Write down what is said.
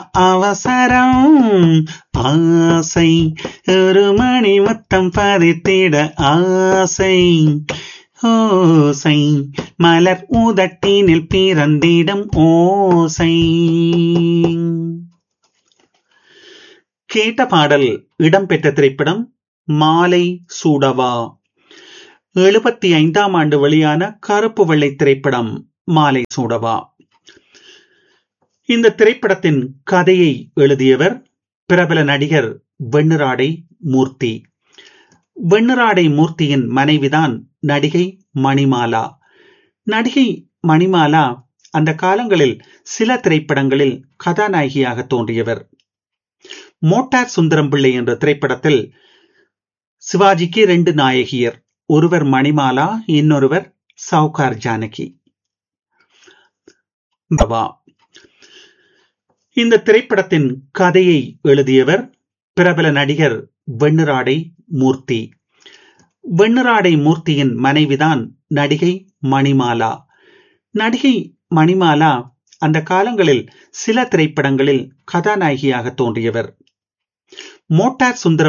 அவசரம் ஆசை ஒரு மணி முத்தம் பதித்திட ஆசை ஓசை மலர் உதட்டினில் பிறந்திடும் ஓசை கேட்ட பாடல் இடம்பெற்ற திரைப்படம் மாலை சூடவா எழுபத்தி ஐந்தாம் ஆண்டு வெளியான கருப்பு வெள்ளை திரைப்படம் மாலை சூடவா இந்த திரைப்படத்தின் கதையை எழுதியவர் பிரபல நடிகர் வெண்ணிராடை மூர்த்தி வெண்ணிராடை மூர்த்தியின் மனைவிதான் நடிகை மணிமாலா நடிகை மணிமாலா அந்த காலங்களில் சில திரைப்படங்களில் கதாநாயகியாக தோன்றியவர் மோட்டார் சுந்தரம் பிள்ளை என்ற திரைப்படத்தில் சிவாஜிக்கு ரெண்டு நாயகியர் ஒருவர் மணிமாலா இன்னொருவர் சவுகார் ஜானகி பவா இந்த திரைப்படத்தின் கதையை எழுதியவர் பிரபல நடிகர் வெண்ணிராடை மூர்த்தி வெண்ணிராடை மூர்த்தியின் மனைவிதான் நடிகை மணிமாலா நடிகை மணிமாலா அந்த காலங்களில் சில திரைப்படங்களில் கதாநாயகியாக தோன்றியவர் மோட்டார் சுந்தரம்